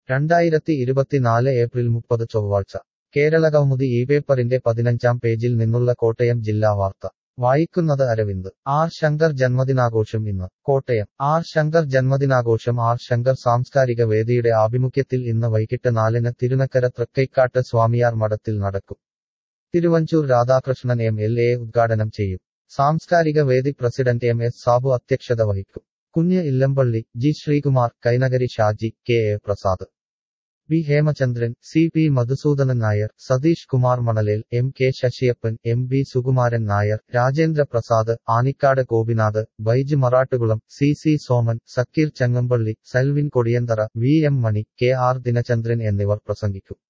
രണ്ടായിരത്തി ഇരുപത്തിനാല് ഏപ്രിൽ മുപ്പത് ചൊവ്വാഴ്ച കേരളകൗമുദി ഈ പേപ്പറിന്റെ പതിനഞ്ചാം പേജിൽ നിന്നുള്ള കോട്ടയം ജില്ലാ വാർത്ത വായിക്കുന്നത് അരവിന്ദ് ആർ ശങ്കർ ജന്മദിനാഘോഷം ഇന്ന് കോട്ടയം ആർ ശങ്കർ ജന്മദിനാഘോഷം ആർ ശങ്കർ സാംസ്കാരിക വേദിയുടെ ആഭിമുഖ്യത്തിൽ ഇന്ന് വൈകിട്ട് നാലിന് തിരുനക്കര തൃക്കൈക്കാട്ട് സ്വാമിയാർ മഠത്തിൽ നടക്കും Thiruvanchoor Radhakrishnan M L A ഉദ്ഘാടനം ചെയ്യും സാംസ്കാരിക വേദി പ്രസിഡന്റ് എം എസ് സാബു അധ്യക്ഷത വഹിക്കും Kunju Illampally G Sreekumar Kainakari Shaji K A Prasad B Hemachandran C P Madhusoodanan Nair Satheesh Kumar Manalel M K Sasiyappan M B Sukumaran Nair Rajendra Prasad Anikkad Gopinath Baiju Marattukulam C C Soman Sakkeer Changampally Salvin Kodiyanthara V M Mani K R Dinachandran എന്നിവർ പ്രസംഗിക്കും